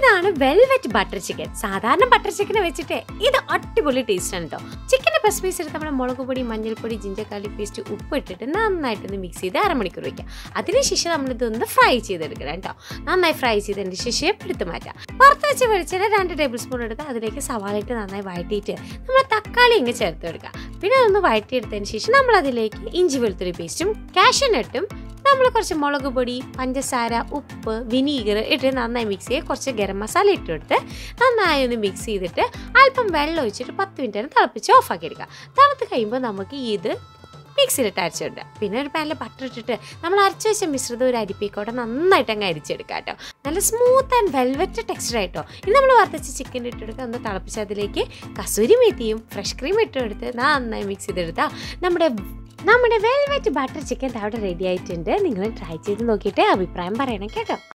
ഇതാണ് velvet butter chicken സാധാരണ butter ചിക്കനെ വെച്ചിട്ട് ഇത് അടിപൊളി ടേസ്റ്റ് ആണ് കേട്ടോ ചിക്കൻ്റെ ബസ് പീസ് എടുത്ത് നമ്മൾ മുളക് പൊടി മഞ്ഞൾപ്പൊടി ജിഞ്ചർ ഗാർലിക് പേസ്റ്റ് ഉപ്പ് ഇട്ടിട്ട് നന്നായിട്ടൊന്ന് മിക്സ് ചെയ്ത് അരമണിക്കൂർ വയ്ക്കാം അതിനുശേഷം നമ്മളിതൊന്ന് ഫ്രൈ ചെയ്തെടുക്കണം കേട്ടോ നന്നായി ഫ്രൈ ചെയ്തതിന് ശേഷം എടുത്ത് മാറ്റാം പുറത്ത് വെച്ച് വെളിച്ചെണ്ണ രണ്ട് ടേബിൾ സ്പൂൺ എടുത്ത് അതിലേക്ക് സവാള ഇട്ട് നന്നായി വഴറ്റിയിട്ട് നമ്മൾ തക്കാളി ഇങ്ങ് ചേർത്ത് കൊടുക്കുക പിന്നെ അതൊന്ന് വഴറ്റിയെടുത്തതിന് ശേഷം നമ്മൾ അതിലേക്ക് ഇഞ്ചി വെളുത്തുള്ളി പേസ്റ്റും കാഷ്യനട്ടും നമ്മൾ കുറച്ച് മുളക് പൊടി പഞ്ചസാര ഉപ്പ് വിനീഗർ ഇട്ട് നന്നായി മിക്സ് ചെയ്യുക കുറച്ച് ഗരം മസാല ഇട്ടെടുത്ത് നന്നായി ഒന്ന് മിക്സ് ചെയ്തിട്ട് അല്പം വെള്ളം ഒഴിച്ചിട്ട് പത്ത് മിനിറ്റ് നേരം തിളപ്പിച്ച് ഓഫാക്കി എടുക്കുക തണുത്ത് കഴിയുമ്പോൾ നമുക്ക് ഇത് മിക്സിയിലിട്ട് അരച്ചിടുക പിന്നെ ഒരു പാനിൽ ബട്ടർ ഇട്ടിട്ട് നമ്മൾ അരച്ച് വെച്ച മിശ്രിതം ഒരു അരിപ്പിക്കോട്ടെ നന്നായിട്ട് അങ്ങ് അരിച്ചെടുക്കുക കേട്ടോ നല്ല സ്മൂത്ത് ആൻഡ് വെൽവെറ്റ് ടെക്സ്ചർ ആയിട്ടോ ഇത് നമ്മൾ വറുത്തച്ച് ചിക്കൻ ഇട്ടെടുക്കുക ഒന്ന് തിളപ്പിച്ച് അതിലേക്ക് കസൂരി മേത്തിയും ഫ്രഷ് ക്രീം ഇട്ടെടുത്ത് നന്നായി മിക്സ് ചെയ്തെടുത്താൽ നമ്മുടെ നമ്മുടെ വെൽവെറ്റ് ബട്ടർ ചിക്കൻ അവിടെ റെഡി ആയിട്ടുണ്ട് നിങ്ങൾ ട്രൈ ചെയ്ത് നോക്കിയിട്ട് അഭിപ്രായം പറയണം കേട്ടോ